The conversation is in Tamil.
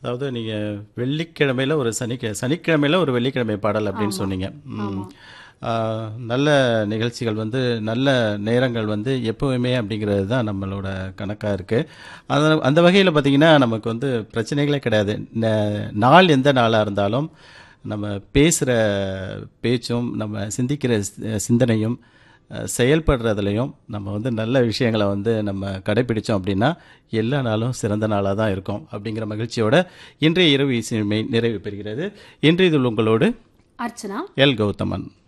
அதாவது நீங்கள் வெள்ளிக்கிழமையில் ஒரு சனிக்கிழமை சனிக்கிழமையில் ஒரு வெள்ளிக்கிழமை பாடல் அப்படின்னு சொன்னீங்க ம். ஆ, நல்ல நிகழ்ச்சிகள் வந்து நல்ல நேரங்கள் வந்து எப்பவுமே அப்படிங்கிறது தான் நம்மளோட கணக்காக இருக்குது அந்த அந்த வகையில் பார்த்தீங்கன்னா நமக்கு வந்து பிரச்சனைகளே கிடையாது ந- நாள் எந்த நாளாக இருந்தாலும் நம்ம பேசுகிற பேச்சும் நம்ம சிந்திக்கிற சி- சிந்தனையும் அஹ், செயல்படுறதுலையும் நம்ம வந்து நல்ல விஷயங்களை வந்து நம்ம கடைபிடிச்சோம் அப்படின்னா எல்லா நாளும் சிறந்த நாளாக தான் இருக்கும் அப்படிங்கிற மகிழ்ச்சியோட இன்றைய இரவு இசைமை நிறைவு பெறுகிறது இன்றைய இது உங்களோடு அர்ச்சனா எல் கௌதமன்